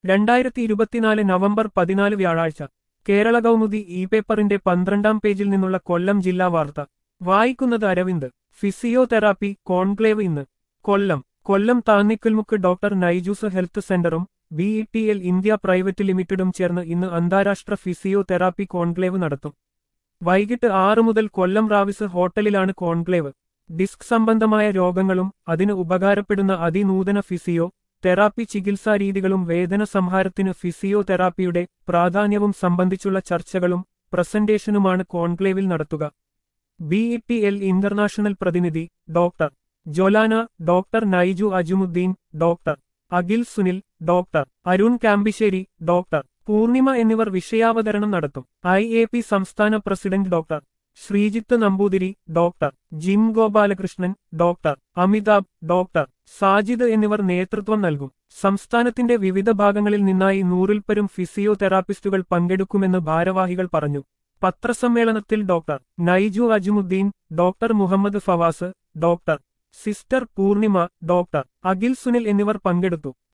രണ്ടായിരത്തി ഇരുപത്തിനാല് നവംബർ പതിനാല് വ്യാഴാഴ്ച കേരള കൗമുദി ഇ പേപ്പറിന്റെ പന്ത്രണ്ടാം പേജിൽ നിന്നുള്ള കൊല്ലം ജില്ലാ വാർത്ത വായിക്കുന്നത് അരവിന്ദ് ഫിസിയോതെറാപ്പി കോൺക്ലേവ് ഇന്ന് കൊല്ലം കൊല്ലം താന്നിക്കൽമുക്ക് ഡോക്ടർ നൈജൂസ് ഹെൽത്ത് സെന്ററും B E T L India private ലിമിറ്റഡും ചേർന്ന് ഇന്ന് അന്താരാഷ്ട്ര ഫിസിയോതെറാപ്പി കോൺക്ലേവ് നടത്തും വൈകിട്ട് ആറ് മുതൽ കൊല്ലം റാവിസ് ഹോട്ടലിലാണ് കോൺക്ലേവ് ഡിസ്ക് സംബന്ധമായ രോഗങ്ങളും അതിന് ഉപകാരപ്പെടുന്ന അതിനൂതന ഫിസിയോ തെറാപ്പി ചികിത്സാരീതികളും വേദന സംഹാരത്തിന് ഫിസിയോതെറാപ്പിയുടെ പ്രാധാന്യവും സംബന്ധിച്ചുള്ള ചർച്ചകളും പ്രസന്റേഷനുമാണ് കോൺക്ലേവിൽ നടത്തുക B E T L international പ്രതിനിധി doctor Jolana doctor Naiju Ajumuddin doctor Akhil Sunil doctor Arun Kampissery doctor Poornima എന്നിവർ വിഷയാവതരണം നടത്തും ഐ എ പി സംസ്ഥാന president doctor Sreejith Namboothiri doctor Jim Gopalakrishnan doctor Amitabh doctor Sajid എന്നിവർ നേതൃത്വം നൽകും സംസ്ഥാനത്തിന്റെ വിവിധ ഭാഗങ്ങളിൽ നിന്നായി നൂറിൽപ്പരും ഫിസിയോതെറാപ്പിസ്റ്റുകൾ പങ്കെടുക്കുമെന്ന് ഭാരവാഹികൾ പറഞ്ഞു പത്രസമ്മേളനത്തിൽ doctor Naiju Ajumuddin doctor Muhammad Fawas doctor sister Poornima doctor Akhil Sunil എന്നിവർ പങ്കെടുത്തു